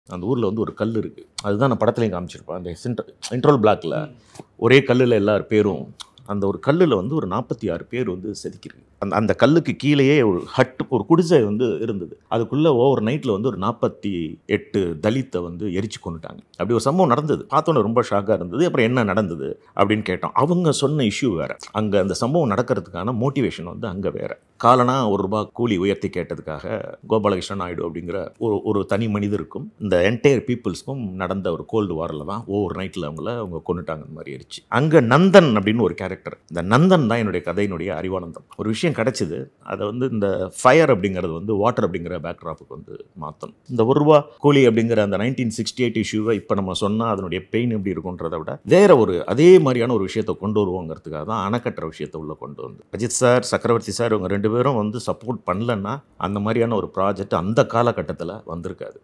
அந்த ஊரில் வந்து ஒரு கல் இருக்குது அதுதான் நான் படத்துலையும் காமிச்சிருப்பேன் அந்த சென்ட்ரல் இன்ட்ரோல் பிளாக்ல ஒரே கல்லில் எல்லார் பேரும் அந்த ஒரு கல்லில் வந்து ஒரு நாற்பத்தி ஆறு பேர் வந்து செதுக்கிருக்கு அந்த அந்த கல்லுக்கு கீழேயே ஒரு ஹட் ஒரு குடிசை வந்து இருந்தது அதுக்குள்ளே ஓவர் நைட்டில் வந்து ஒரு நாற்பத்தி எட்டு தலித்தை வந்து எரிச்சு கொண்டுட்டாங்க அப்படி ஒரு சம்பவம் நடந்தது பார்த்தோன்னே ரொம்ப ஷாக்காக இருந்தது அப்புறம் என்ன நடந்தது அப்படின்னு கேட்டோம் அவங்க சொன்ன இஷ்யூ வேறு அங்கே அந்த சம்பவம் நடக்கிறதுக்கான மோட்டிவேஷன் வந்து அங்கே வேறு காலனா ஒரு ரூபாய் கூலி உயர்த்தி கேட்டதுக்காக கோபாலகிருஷ்ணன் நாயுடு அப்படிங்கிற ஒரு ஒரு தனி மனிதருக்கும் இந்த என்டையர் பீப்புள்ஸ்க்கும் நடந்த ஒரு கோல்டு வாரில் தான் ஓவர் நைட்டில் அவங்கள அவங்க கொண்டுட்டாங்க அந்த மாதிரி ஆயிடுச்சு அங்கே நந்தன் அப்படின்னு ஒரு கேரக்டர் இந்த நந்தன் தான் என்னுடைய கதையினுடைய அறிவானந்தம் ஒரு விஷயம் கிடைச்சிது அதை வந்து இந்த ஃபயர் அப்படிங்கிறது வந்து வாட்டர் அப்படிங்கிற பேக்ட்ராப்புக்கு வந்து மாற்றணும் இந்த ஒரு ரூபா கூலி அப்படிங்கிற அந்த நைன்டீன் சிக்ஸ்டி எயிட் இஷ்யூவை இப்போ நம்ம சொன்னால் அதனுடைய பெயின் எப்படி இருக்குன்றதை விட வேற ஒரு அதே மாதிரியான ஒரு விஷயத்தை கொண்டு வருவோங்கிறதுக்காக தான் அணைக்கட்டுற விஷயத்தை உள்ள கொண்டு வந்து அஜித் சார் சக்கரவர்த்தி சார் இவங்க ரெண்டு பேரும் வந்து சப்போர்ட் பண்ணலன்னா அந்த மாதிரியான ஒரு ப்ராஜெக்ட் அந்த காலகட்டத்தில் வந்திருக்காது